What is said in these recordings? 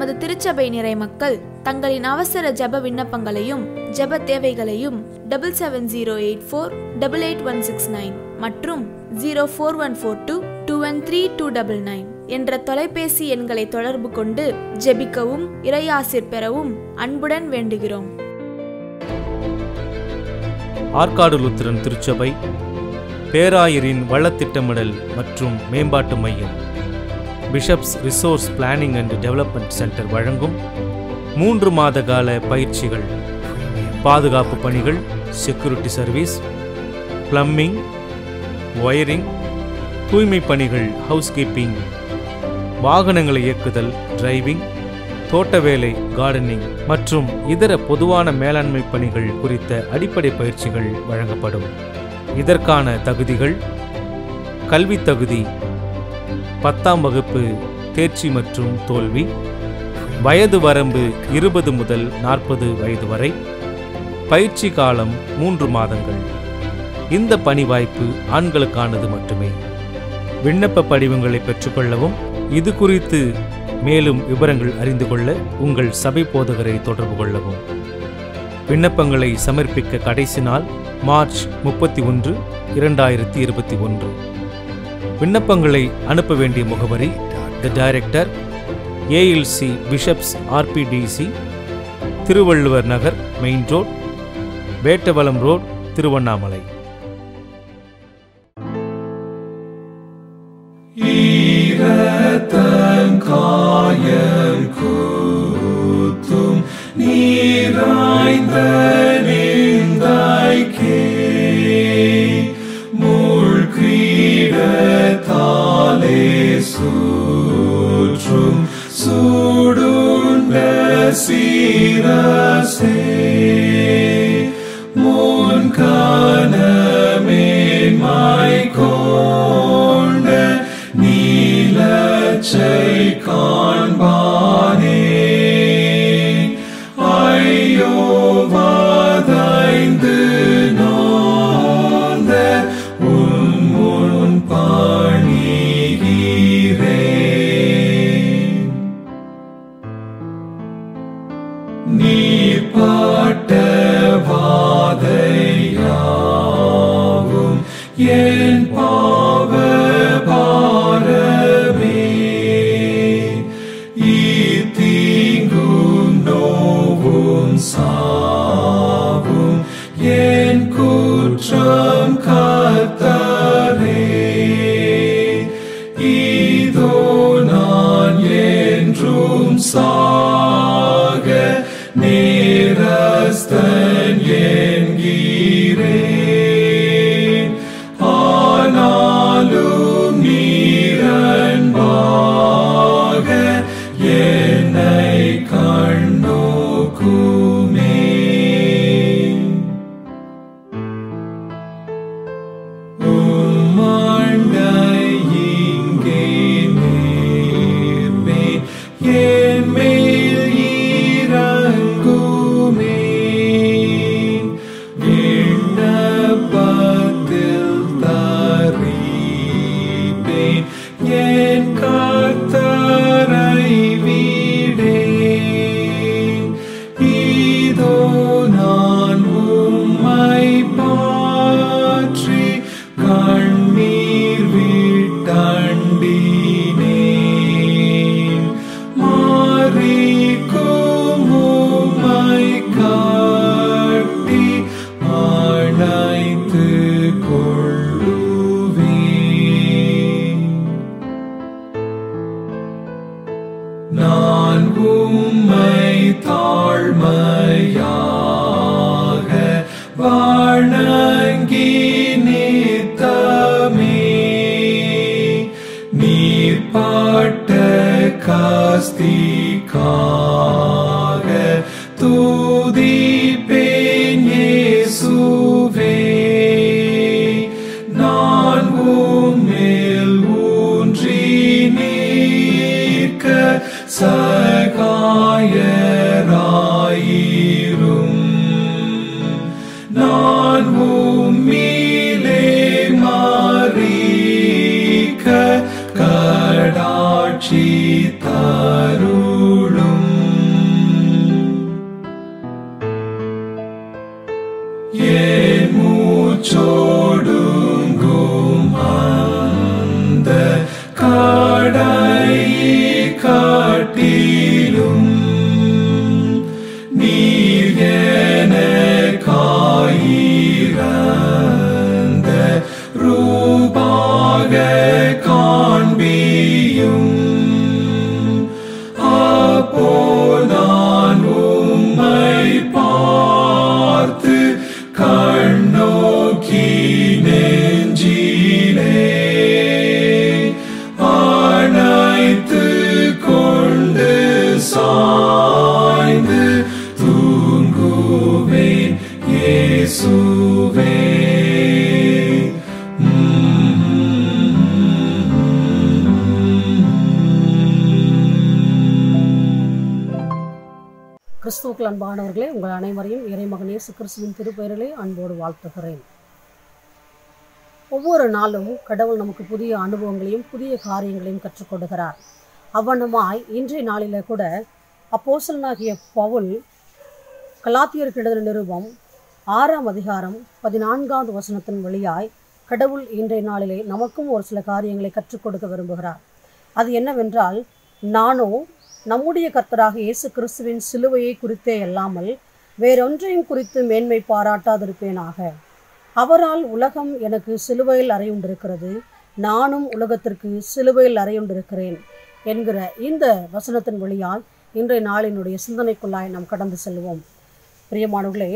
நமது திருச்சபை நிறை மக்கள் தங்களின் அவசர ஜெப விண்ணப்பங்களையும் ஜெப தேவைகளையும் double seven zero eight four double eight one six nine மற்றும் zero four one four two two one three two double nine என்ற தொலைபேசி எண்களை தொடர்பு கொண்டு ஜெபிக்கவும் இறையாசிர் பெறவும் அன்புடன் வேண்டுகிறோம் ஆற்காடு லுத்திரன் திருச்சபை பேராயரின் வளத்திட்டமிடல் மற்றும் மேம்பாட்டு மையம் bishop's resource planning and development centre வழங்கும் மூன்று மாத கால பயிற்சிகள் பாதுகாப்பு பணிகள் செக்யூரிட்டி சர்வீஸ் பிளம்பிங் ஒயரிங் தூய்மை பணிகள் ஹவுஸ்கீப்பிங் வாகனங்களை இயக்குதல் டிரைவிங் தோட்ட வேலை கார்டனிங் மற்றும் இதர பொதுவான மேலாண்மை பணிகள் குறித்த அடிப்படை பயிற்சிகள் வழங்கப்படும் இதற்கான தகுதிகள் கல்வித் தகுதி பத்தாம் வகுப்பு தேர்ச்சி மற்றும் தோல்வி வயது வரம்பு இருபது முதல் நாற்பது வயது வரை பயிற்சி காலம் மூன்று மாதங்கள் இந்த பணி வாய்ப்பு ஆண்களுக்கானது மட்டுமே விண்ணப்ப படிவங்களை பெற்றுக்கொள்ளவும் இது குறித்து மேலும் விவரங்கள் அறிந்து கொள்ள உங்கள் சபை போதகரை தொடர்பு கொள்ளவும் விண்ணப்பங்களை சமர்ப்பிக்க கடைசி நாள் மார்ச் முப்பத்தி ஒன்று இரண்டாயிரத்தி இருபத்தி ஒன்று விண்ணப்பங்களை அனுப்ப வேண்டிய முகவரி the director ALC bishop's RPDC Thiruvalluvar Nagar main road Vettavalam road Tiruvannamalai ஈரத்தன் காயம் கூத்தும் நீராய்ந்த நிந்தைக்கே மூழ்கிடத்தாலே சூற்றும் சூடுண்ட சீரசே முன் கனமேன்மை கொண்ட நீலச்சை காண்பானே ஐயோ வாதைந்து நோந்த உன் முன் பணிகிறேன் நீ பாட்ட வாதையாவும் என் பாவ பாரமே ஈத்தீங்கும் நோவும் சாவும் என் குற்றம் கத்தரே இதோ நான் என்றும் சாக நேரஸ்தன் என்கிறேன் ஆனாலும் நீரன்பாக என்னை கண்ணோக்குமே உம்மாண்டை இங்கே நேர்ப்பேன், என் மேல் இறங்குமே. விண்ணப்பத்தில் தரிப்பேன், என் கர்த்தரை விடேன். இதோ நான் உம்மை பாற்றி கண்ணீர் விட்டண்டினேன் மாறிக்கும் உம்மை காட்டி அணைத்து கொள்ளுவேன் நான் உம்மை தாழ்மையாக வணங்கி நித்தமே நீர் பாட்ட காஸ்திக்காக துதிப்பேன் இயேசுவே நான் உம்மில் ஊன்றி நிற்க சகாயராயிரும் நான் உம்மிலே மாறிக்க கடாட்சி தருளும் கிறிஸ்துவுக்கள் அன்பானவர்களே உங்கள் அனைவரையும் இறைமகன் இயேசு கிறிஸ்துவின் திருப்பெயரிலே அன்போடு வாழ்த்துகிறேன் ஒவ்வொரு நாளும் கடவுள் நமக்கு புதிய அனுபவங்களையும் புதிய காரியங்களையும் கற்றுக் கொடுக்கிறார் அவ்வண்ணமாய் இன்றைய நாளில் கூட அப்போசலனாகிய பவுல் கலாத்தியருக்கு எழுதின நிருபம் ஆறாம் அதிகாரம் பதினான்காவது வசனத்தின் வழியாய் கடவுள் இன்றைய நாளிலே நமக்கும் ஒரு சில காரியங்களை கற்றுக் கொடுக்க விரும்புகிறார் அது என்னவென்றால் நானோ நம்முடைய கர்த்தராக இயேசு கிறிஸ்துவின் சிலுவையை குறித்தே அல்லாமல் வேறொன்றையும் குறித்து மேன்மை பாராட்டாதிருப்பேனாக அவரால் உலகம் எனக்கு சிலுவையில் அறையுண்டிருக்கிறது நானும் உலகத்திற்கு சிலுவையில் அறையுண்டிருக்கிறேன் என்கிற இந்த வசனத்தின் வழியால் இன்றைய நாளினுடைய சிந்தனைக்குள்ளாய் நாம் கடந்து செல்வோம் பிரியமானவர்களே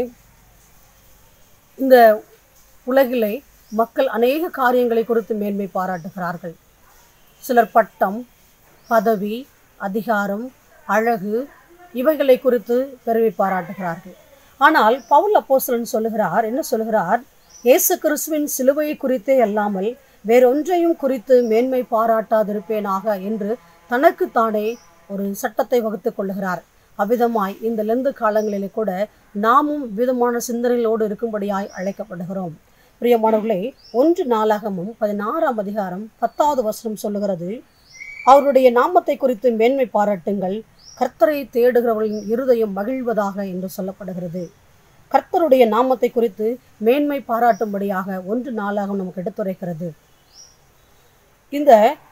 இந்த உலகிலே மக்கள் அநேக காரியங்களை குறித்து மேன்மை பாராட்டுகிறார்கள் சிலர் பட்டம் பதவி அதிகாரம் அழகு இவைகளை குறித்து பெருமை பாராட்டுகிறார்கள் ஆனால் பவுல் அப்போஸ்தலன் சொல்லுகிறார் என்ன சொல்லுகிறார் இயேசு கிறிஸ்துவின் சிலுவையை குறித்தே அல்லாமல் வேறொன்றையும் குறித்து மேன்மை பாராட்டாதிருப்பேனாக என்று தனக்குத்தானே ஒரு சட்டத்தை வகுத்துக் கொள்ளுகிறார் அவ்விதமாய் இந்த லெந்து காலங்களிலே கூட நாமும் விதமான சிந்தனைகளோடு இருக்கும்படியாய் அழைக்கப்படுகிறோம் பிரியமானவர்களே ஒன்று நாளாகமும் பதினாறாம் அதிகாரம் பத்தாவது வசனம் சொல்லுகிறது அவருடைய நாமத்தை குறித்து மேன்மை பாராட்டுங்கள் கர்த்தரை தேடுகிறவர்களின் இருதயம் மகிழ்வதாக என்று சொல்லப்படுகிறது கர்த்தருடைய நாமத்தை குறித்து மேன்மை பாராட்டும்படியாக ஒன்று நாளாக நமக்கு எடுத்துரைக்கிறது இந்த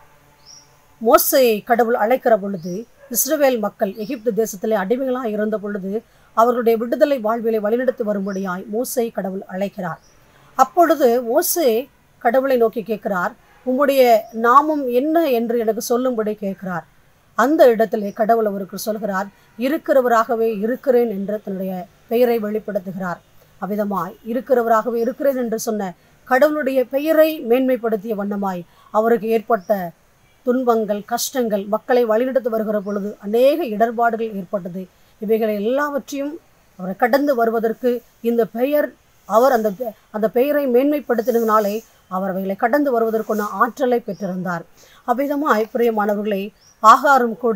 மோசையை கடவுள் அழைக்கிற பொழுது இஸ்ரவேல் மக்கள் எகிப்து தேசத்திலே அடிமைகளாக இருந்த பொழுது அவர்களுடைய விடுதலை வாழ்விலை வழிநடத்தி வரும்படியாய் மோசை கடவுள் அழைக்கிறார் அப்பொழுது மோசே கடவுளை நோக்கி கேட்கிறார் உம்முடைய நாமம் என்ன என்று எனக்கு சொல்லும்படி கேட்கிறார் அந்த இடத்திலே கடவுள் அவருக்கு சொல்கிறார் இருக்கிறவராகவே இருக்கிறேன் என்று தன்னுடைய பெயரை வெளிப்படுத்துகிறார் அவ்விதமாய் இருக்கிறவராகவே இருக்கிறேன் என்று சொன்ன கடவுளுடைய பெயரை மேன்மைப்படுத்திய வண்ணமாய் அவருக்கு ஏற்பட்ட துன்பங்கள் கஷ்டங்கள் மக்களை வழிநடத்தி வருகிற பொழுது அநேக இடர்பாடுகள் ஏற்பட்டது இவைகளை எல்லாவற்றையும் அவரை கடந்து வருவதற்கு இந்த பெயர் அவர் அந்த பெ- அந்த பெயரை மேன்மைப்படுத்தினதுனாலே அவர் அவைகளை கடந்து வருவதற்கான ஆற்றலை பெற்றிருந்தார் அவ்விதமாய் பிரியமானவர்களை ஆகாரம் கூட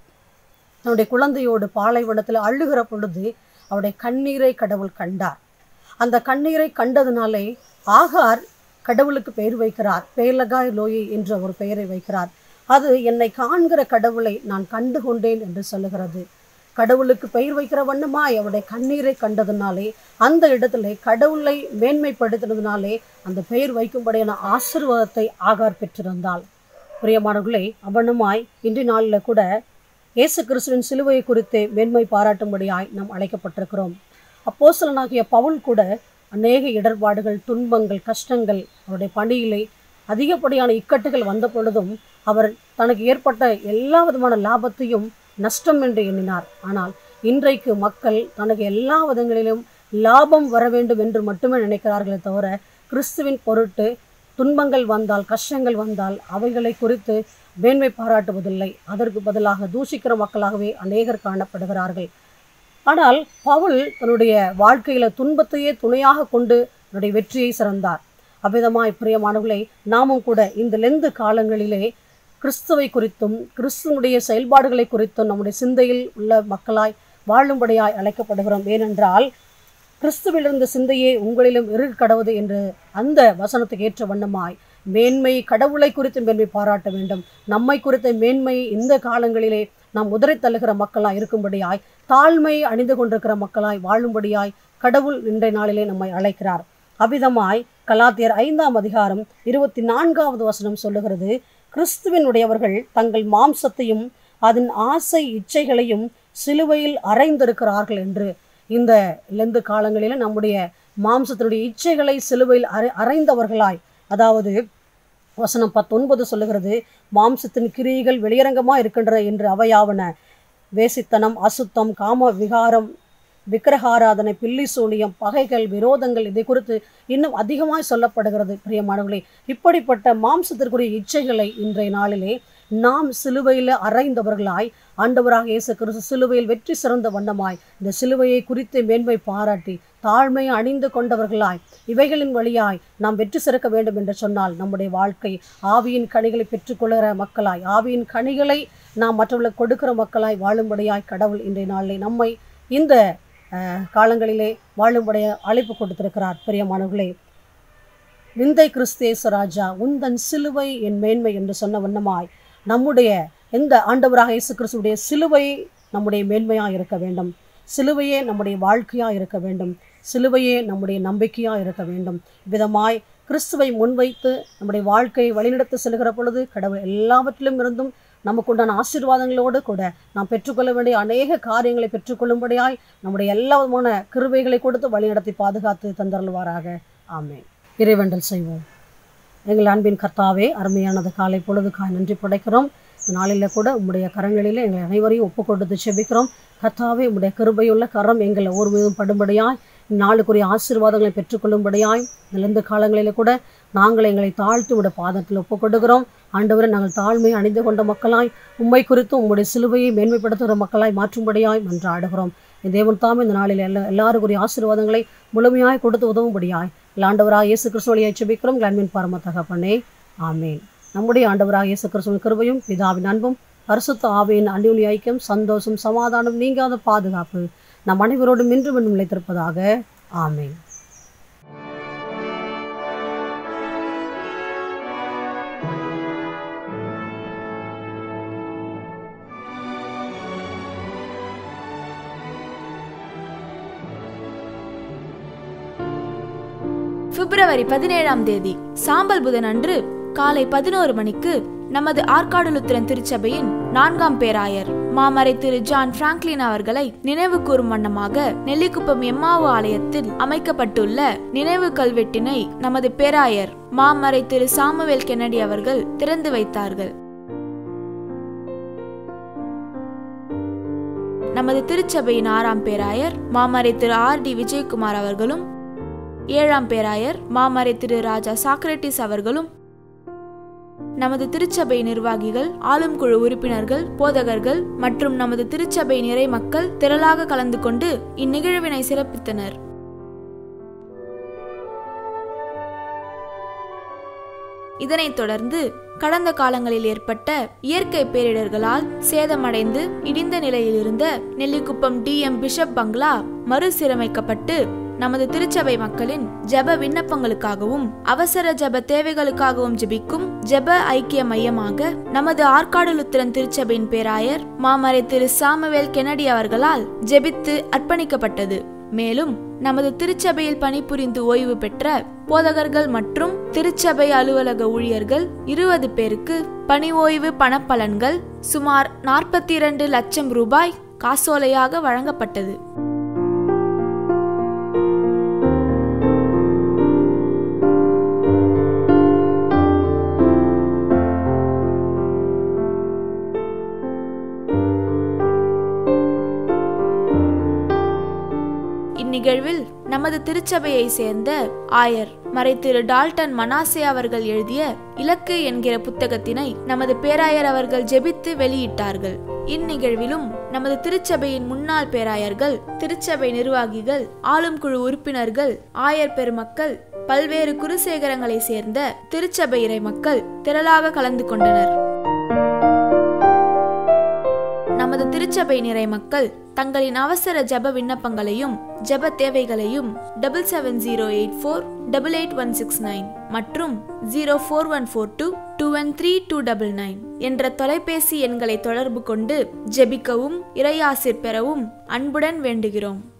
தன்னுடைய குழந்தையோடு பாலைவனத்தில் அழுகிற பொழுது அவருடைய கண்ணீரை கடவுள் கண்டார் அந்த கண்ணீரை கண்டதினாலே ஆகார் கடவுளுக்கு பெயர் வைக்கிறார் பேர்லகாய் லோயி என்ற ஒரு பெயரை வைக்கிறார் அது என்னை காண்கிற கடவுளை நான் கண்டு கொண்டேன் என்று சொல்லுகிறது கடவுளுக்கு பெயர் வைக்கிற வண்ணமாய் அவருடைய கண்ணீரை கண்டதினாலே அந்த இடத்துல கடவுளை மேன்மைப்படுத்தினதுனாலே அந்த பெயர் வைக்கும்படியான ஆசீர்வாதத்தை ஆகார் பெற்றிருந்தாள் பிரியமானவர்களே அவனுமாய் இன்றைய நாளில் கூட இயேசு கிறிஸ்துவின் சிலுவையை குறித்து மேன்மை பாராட்டும்படியாய் நாம் அழைக்கப்பட்டிருக்கிறோம் அப்போஸ்தலனாகிய பவுல் கூட அநேக இடர்பாடுகள் துன்பங்கள் கஷ்டங்கள் அவருடைய பணியிலே அதிகப்படியான இக்கட்டுகள் வந்த பொழுதும் அவர் தனக்கு ஏற்பட்ட எல்லா விதமான லாபத்தையும் நஷ்டம் என்று எண்ணினார் ஆனால் இன்றைக்கு மக்கள் தனக்கு எல்லா விதங்களிலும் லாபம் வர வேண்டும் என்று மட்டுமே நினைக்கிறார்களே தவிர கிறிஸ்துவின் பொருட்டு துன்பங்கள் வந்தால் கஷ்டங்கள் வந்தால் அவைகளை குறித்து மேன்மை பாராட்டுவதில்லை அதற்கு பதிலாக தூஷிக்கிற மக்களாகவே அநேகர் காணப்படுகிறார்கள் ஆனால் பவுல் தன்னுடைய வாழ்க்கையில துன்பத்தையே துணையாக கொண்டு தன்னுடைய வெற்றியை சிறந்தார் அவ்விதமாய் பிரியமானவர்களை நாமும் கூட இந்த லெந்து காலங்களிலே கிறிஸ்துவை குறித்தும் கிறிஸ்துவனுடைய செயல்பாடுகளை குறித்தும் நம்முடைய சிந்தையில் உள்ள மக்களாய் வாழும்படியாய் அழைக்கப்படுகிறோம் ஏனென்றால் கிறிஸ்துவிலிருந்த சிந்தையே உங்களிலும் இரு கடவுது என்று அந்த வசனத்துக்கு ஏற்ற வண்ணமாய் மேன்மை கடவுளை குறித்து மேன்மை பாராட்ட வேண்டும் நம்மை குறித்த மேன்மை இந்த காலங்களிலே நாம் உதறி தள்ளுகிற மக்களாய் இருக்கும்படியாய் தாழ்மை அணிந்து கொண்டிருக்கிற மக்களாய் வாழும்படியாய் கடவுள் இன்றைய நாளிலே நம்மை அழைக்கிறார் அவ்விதமாய் கலாத்தியர் ஐந்தாம் அதிகாரம் இருபத்தி நான்காவது வசனம் சொல்லுகிறது கிறிஸ்துவினுடையவர்கள் தங்கள் மாம்சத்தையும் அதன் ஆசை இச்சைகளையும் சிலுவையில் அறைந்திருக்கிறார்கள் என்று இந்த லெந்து காலங்களில் நம்முடைய மாம்சத்தினுடைய இச்சைகளை சிலுவையில் அறை அறைந்தவர்களாய் அதாவது வசனம் பத்தொன்பது சொல்லுகிறது மாம்சத்தின் கிரியைகள் வெளியரங்கமாக இருக்கின்றன என்று அவையாவன வேசித்தனம் அசுத்தம் காம விகாரம் விக்கிரகாராதனை பில்லி சூனியம் பகைகள் விரோதங்கள் இதை குறித்து இன்னும் அதிகமாய் சொல்லப்படுகிறது பிரியமானவர்களே இப்படிப்பட்ட மாம்சத்திற்குரிய இச்சைகளை இன்றைய நாளிலே நாம் சிலுவையில் அறைந்தவர்களாய் ஆண்டவராக இயேசு கிறிஸ்து சிலுவையில் வெற்றி சிறந்த வண்ணமாய் இந்த சிலுவையை குறித்து மேன்மை பாராட்டி தாழ்மையை அணிந்து கொண்டவர்களாய் இவைகளின் வழியாய் நாம் வெற்றி சிறக்க வேண்டும் என்று சொன்னால் நம்முடைய வாழ்க்கை ஆவியின் கனிகளை பெற்றுக்கொள்கிற மக்களாய் ஆவியின் கனிகளை நாம் மற்றவர்களுக்கு கொடுக்கிற மக்களாய் வாழும்படியாய் கடவுள் இன்றைய நாளிலே நம்மை இந்த அஹ், காலங்களிலே வாழும்படைய அழைப்பு கொடுத்திருக்கிறார் பிரியமானவர்களே விந்தை கிறிஸ்தேச ராஜா உந்தன் சிலுவை என் மேன்மை என்று சொன்ன வண்ணமாய் நம்முடைய எந்த ஆண்டவராக இயேசு கிறிஸ்துடைய சிலுவை நம்முடைய மேன்மையாக இருக்க வேண்டும் சிலுவையே நம்முடைய வாழ்க்கையாக இருக்க வேண்டும் சிலுவையே நம்முடைய நம்பிக்கையாக இருக்க வேண்டும் விதமாய் கிறிஸ்துவை முன்வைத்து நம்முடைய வாழ்க்கையை வழிநடத்தி செல்கிற பொழுது கடவுள் எல்லாவற்றிலும் இருந்தும் நமக்குண்டான ஆசீர்வாதங்களோடு கூட நாம் பெற்றுக்கொள்ள வேண்டிய அநேக காரியங்களை பெற்றுக்கொள்ளும்படியாய் நம்முடைய எல்லா விதமான கிருபைகளை கொடுத்து வழிநடத்தி பாதுகாத்து தந்தருள்வாராக ஆமென் இறைவண்டல் செய்வோம் எங்கள் அன்பின் கர்த்தாவே அருமையானது காலை பொழுதுக்காய் நன்றி படைக்கிறோம் இந்த நாளில் கூட உம்முடைய கரங்களிலே எங்கள் அனைவரையும் ஒப்பு கொடுத்து செபிக்கிறோம் கர்த்தாவே உம்முடைய கிருபையுள்ள கரம் எங்கள் ஒவ்வொரு மீதும் படும்படியாய் நாளுக்குரிய ஆசீர்வாதங்களை பெற்றுக்கொள்ளும்படியாய் இந்த காலங்களிலே கூட நாங்கள் எங்களை தாழ்த்தி உடைய பாதத்தில் ஒப்பு கொடுக்கிறோம் ஆண்டவரை நாங்கள் தாழ்மை அணிந்து கொண்ட மக்களாய் உம்மை குறித்து உம்முடைய சிலுவையை மேன்மைப்படுத்துகிற மக்களாய் மாற்றும்படியாய் மன்றாடுகிறோம் இந்த தேவன் தாமே இந்த நாளில் எல்லா எல்லாருக்குரிய ஆசீர்வாதங்களை முழுமையாய் கொடுத்து உதவும்படியாய் ஆண்டவராக இயேசு கிறிஸ்து வழியாய் செபிக்கிறோம் அன்பின் பரம தகப்பனே ஆமேன் நம்முடைய ஆண்டவராக இயேசு கிறிஸ்துவின் கிருபையும் பிதாவின் அன்பும் பரிசுத்த ஆவியின் அன்பின் ஐக்கியம் சந்தோஷம் சமாதானம் நீங்காத பாதுகாப்பு நம் அனைவரோடும் இன்றும் இன்னும் நிலைத்திருப்பதாக ஆமேன் பிப்ரவரி பதினேழாம் தேதி சாம்பல் புதன் அன்று காலை பதினோரு மணிக்கு நமது ஆற்காடு லுத்திரன் திருச்சபையின் நான்காம் பேராயர் மாமறை திரு ஜான் பிராங்க்லின் அவர்களை நினைவு கூறும் வண்ணமாக நெல்லிக்குப்பம் எம்மாவு ஆலயத்தில் அமைக்கப்பட்டுள்ள நினைவு கல்வெட்டினை நமது பேராயர் மாமறை திரு சாமுவேல் கென்னடி அவர்கள் திறந்து வைத்தார்கள் நமது திருச்சபையின் ஆறாம் பேராயர் மாமறை திரு ஆர் டி விஜயகுமார் அவர்களும் ஏழாம் பேராயர் மாமறை திரு ராஜா சாக்ரட்டிஸ் அவர்களும் நமது திருச்சபை நிர்வாகிகள் ஆளும் குழு உறுப்பினர்கள் போதகர்கள் மற்றும் நமது திருச்சபை நிறை மக்கள் திரளாக கலந்து கொண்டு இந்நிகழ்வினை சிறப்பித்தனர் இதனைத் தொடர்ந்து கடந்த காலங்களில் ஏற்பட்ட இயற்கை பேரிடர்களால் சேதமடைந்து இடிந்த நிலையில் இருந்த நெல்லிக்குப்பம் டி எம் பிஷப் பங்களா மறுசீரமைக்கப்பட்டு நமது திருச்சபை மக்களின் ஜெப விண்ணப்பங்களுக்காகவும் அவசர ஜெப தேவைகளுக்காகவும் ஜெபிக்கும் ஜெப ஐக்கிய மையமாக நமது ஆற்காடு லுத்திரன் திருச்சபையின் பேராயர் மாமறை திரு சாமுவேல் கெனடி அவர்களால் ஜெபித்து அர்ப்பணிக்கப்பட்டது மேலும் நமது திருச்சபையில் பணிபுரிந்து ஓய்வு பெற்ற போதகர்கள் மற்றும் திருச்சபை அலுவலக ஊழியர்கள் இருபது பேருக்கு பணி ஓய்வு பணப்பலன்கள் சுமார் நாற்பத்தி இரண்டு லட்சம் ரூபாய் காசோலையாக வழங்கப்பட்டது இந்நிகழ்வில் நமது திருச்சபையை சேர்ந்த ஆயர் மறை திரு டால்டன் மனாசே அவர்கள் எழுதிய இலக்கு என்கிற புத்தகத்தினை நமது பேராயர் அவர்கள் ஜெபித்து வெளியிட்டார்கள் இந்நிகழ்விலும் நமது திருச்சபையின் முன்னாள் பேராயர்கள் திருச்சபை நிர்வாகிகள் ஆளும் குழு உறுப்பினர்கள் ஆயர் பெருமக்கள் பல்வேறு குருசேகரங்களை சேர்ந்த திருச்சபை இறை மக்கள் திரளாக கலந்து கொண்டனர் நமது திருச்சபை நிறை மக்கள் தங்களின் அவசர ஜெப விண்ணப்பங்களையும் ஜெப தேவைகளையும் double seven zero eight four double eight one six nine மற்றும் zero four one four two two one three two double nine என்ற தொலைபேசி எண்களை தொடர்பு கொண்டு ஜெபிக்கவும் இறையாசிர் பெறவும் அன்புடன் வேண்டுகிறோம்